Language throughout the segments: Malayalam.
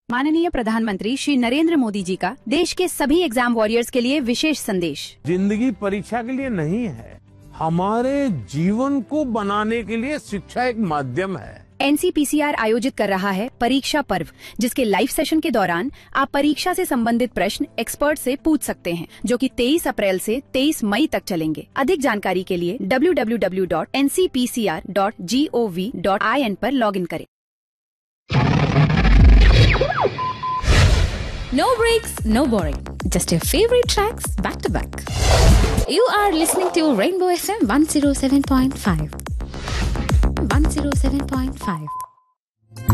माननीय प्रधानमंत्री श्री नरेंद्र मोदी जी का देश के सभी एग्जाम वॉरियर्स के लिए विशेष संदेश जिंदगी परीक्षा के लिए नहीं है हमारे जीवन को बनाने के लिए शिक्षा एक माध्यम है एनसीपीसीआर आयोजित कर रहा है परीक्षा पर्व जिसके लाइव सेशन के दौरान आप परीक्षा से संबंधित प्रश्न एक्सपर्ट से पूछ सकते हैं जो कि 23 अप्रैल से 23 मई तक चलेंगे अधिक जानकारी के लिए www.ncpcr.gov.in पर लॉगिन करें No breaks, no boring. Just your favorite tracks back to back. You are listening to Rainbow FM 107.5. 107.5.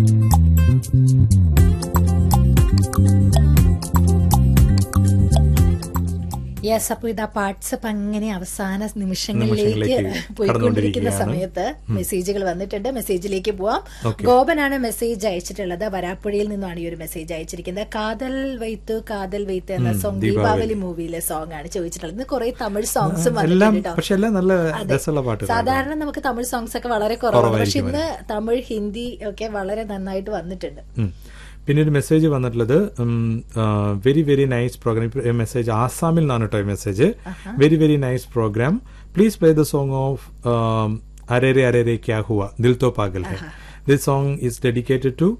Yes അപ്പൊ ഇതാ വാട്സപ്പ് അങ്ങനെ അവസാന നിമിഷങ്ങളിലേക്ക് നിമിഷങ്ങളിലേക്ക് പോയിക്കൊണ്ടിരിക്കുന്ന കടന്നുകൊണ്ടിരിക്കുകയാണ്. സമയത്ത് മെസ്സേജുകൾ വന്നിട്ടുണ്ട് മെസ്സേജിലേക്ക് പോവാം Okay. ഗോപനാണ് മെസ്സേജ് അയച്ചിട്ടുള്ളത് വരാപ്പുഴയിൽ നിന്നാണ് ഈ ഒരു മെസ്സേജ് അയച്ചിരിക്കുന്നത് കാതൽ വൈത്ത് കാതൽ വൈത്ത് എന്ന സോങ് ദീപാവലി. ദീപാവലി മൂവിയിലെ സോങ് ആണ് ചോദിച്ചിട്ടുള്ളത് ഇന്ന് കുറെ തമിഴ് സോങ്സും എല്ലാം വന്നിട്ടുണ്ട് കേട്ടോ. പക്ഷെ എല്ലാം നല്ല അതെ. രസമുള്ള പാട്ടുകൾ സാധാരണ നമുക്ക് തമിഴ് സോങ്സ് ഒക്കെ വളരെ കുറവാണ് പക്ഷെ കുറവായിരിക്കും ഇന്ന് തമിഴ് ഹിന്ദി ഒക്കെ വളരെ നന്നായിട്ട് വന്നിട്ടുണ്ട് ഉം. പിന്നെ ഒരു മെസ്സേജ് വന്നിട്ടുള്ളത് very very nice programme message ആസാമിൽ നിന്നാണ് കേട്ടോ ഈ message very very nice programme please play the song of അരേരെ അരേരെ ക്യാ ഹുവ ദിൽ തോ പാഗൽ ഹെ this song is dedicated to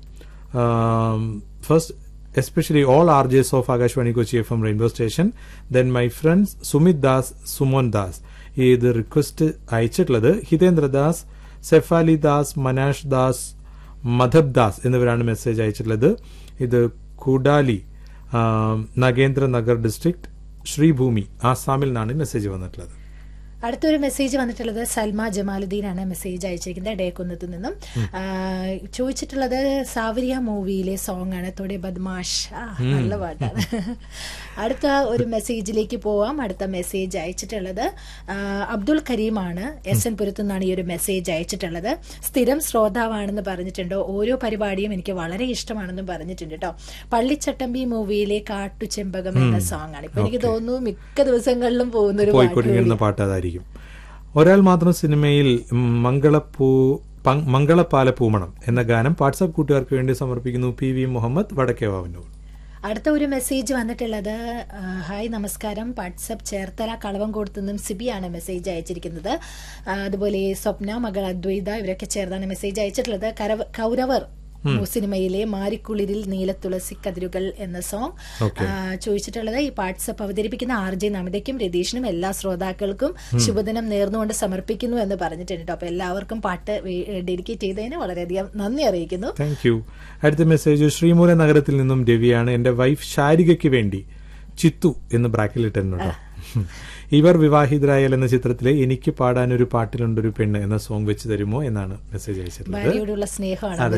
first especially all RJs of Agashwani Kochi FM Rainbow Station. Then my friends Sumit Das, Sumon Das. ഇത് റിക്വസ്റ്റ് അയച്ചിട്ടുള്ളത് ഹിതേന്ദ്ര ദാസ് സെഫാലി ദാസ് മനാഷ് ദാസ് മധബ് ദാസ് എന്നിവരാണ് മെസ്സേജ് അയച്ചിട്ടുള്ളത് ഇത് കുഡാലി ആ, നഗേന്ദ്ര നഗർ ഡിസ്ട്രിക്ട് ശ്രീഭൂമി ആസാമിൽ നിന്നാണ് മെസ്സേജ് വന്നിട്ടുള്ളത് അടുത്തൊരു മെസ്സേജ് വന്നിട്ടുള്ളത് സൽമ ജമാലുദ്ദീൻ ആണ് മെസ്സേജ് അയച്ചിരിക്കുന്നത് ഡേക്കുന്നത്ത് നിന്നും ആ, ചോദിച്ചിട്ടുള്ളത് സാവരിയ മൂവിയിലെ സോങ് ആണ് തൊടെ ബദ്മാഷ് ആ, നല്ല പാട്ടാണ് അടുത്ത ഒരു മെസ്സേജിലേക്ക് പോവാം അടുത്ത മെസ്സേജ് അയച്ചിട്ടുള്ളത് ആ, അബ്ദുൾ കരീമാണ് എസ് എൻ പുരത്തു നിന്നാണ് ഈ ഒരു മെസ്സേജ് അയച്ചിട്ടുള്ളത് സ്ഥിരം ശ്രോതാവാണെന്ന് പറഞ്ഞിട്ടുണ്ട് ഓരോ പരിപാടിയും എനിക്ക് വളരെ ഇഷ്ടമാണെന്ന് പറഞ്ഞിട്ടുണ്ട് കേട്ടോ പള്ളിച്ചട്ടമ്പി മൂവിയിലെ കാട്ടുചെമ്പകം എന്ന സോങ് ആണ് ഇപ്പൊ എനിക്ക് തോന്നുന്നു മിക്ക ദിവസങ്ങളിലും പോകുന്ന ഒരു പാട്ട് പോയിക്കൊണ്ടിരിക്കുന്ന പാട്ട് അതായിരിക്കും ഒരാൾ മാത്രം സിനിമയിൽ ഉം, മംഗളപ്പൂ പങ്- മംഗളപ്പാല പൂമണം എന്ന ഗാനം വാട്സാപ്പ് കൂട്ടുകാർക്ക് വേണ്ടി സമർപ്പിക്കുന്നു പി വി മുഹമ്മദ് വടക്കേവാവിനൂർ അടുത്ത ഒരു മെസ്സേജ് വന്നിട്ടുള്ളത് ആ, ഹായ് നമസ്കാരം വാട്സപ്പ് ചേർത്തല കളവങ്കോട് നിന്നും സിബിയാണ് മെസ്സേജ് അയച്ചിരിക്കുന്നത് ആ, അതുപോലെ സ്വപ്ന മകൾ അദ്വൈത ഇവരൊക്കെ ചേർന്നാണ് മെസ്സേജ് അയച്ചിട്ടുള്ളത് കരവ- കൗരവർ സിനിമയിലെ മാരിക്കുളിരിൽ നീലത്തുളസി കതിരുകൾ എന്ന സോങ് Okay. ചോദിച്ചിട്ടുള്ളത് ഈ വാട്സപ്പ് അവതരിപ്പിക്കുന്ന ആർ ജെ നമിതയ്ക്കും രതീഷിനും എല്ലാ ശ്രോതാക്കൾക്കും ശുഭദിനം നേർന്നുകൊണ്ട് സമർപ്പിക്കുന്നു എന്ന് പറഞ്ഞിട്ടുണ്ട് കേട്ടോ അപ്പൊ എല്ലാവർക്കും പാട്ട് ഡെഡിക്കേറ്റ് ചെയ്തതിന് വളരെയധികം നന്ദി അറിയിക്കുന്നു താങ്ക് യു അടുത്ത മെസ്സേജ് ശ്രീമൂല നഗരത്തിൽ നിന്നും രവിയാണ് എന്റെ വൈഫ് ശാരികയ്ക്ക് വേണ്ടി ചിത്തു എന്ന് ബ്രാക്കിലിട്ടുണ്ടോ ഇവർ വിവാഹിതരായാൽ എന്ന ചിത്രത്തിലെ എനിക്ക് പാടാൻ ഒരു പാട്ടിലുണ്ടൊരു പെണ്ണ് എന്ന സോങ് വെച്ച് തരുമോ എന്നാണ് മെസ്സേജ് അയച്ചിട്ടുള്ളത് ഭാര്യയോടുള്ള സ്നേഹമാണ് അതെ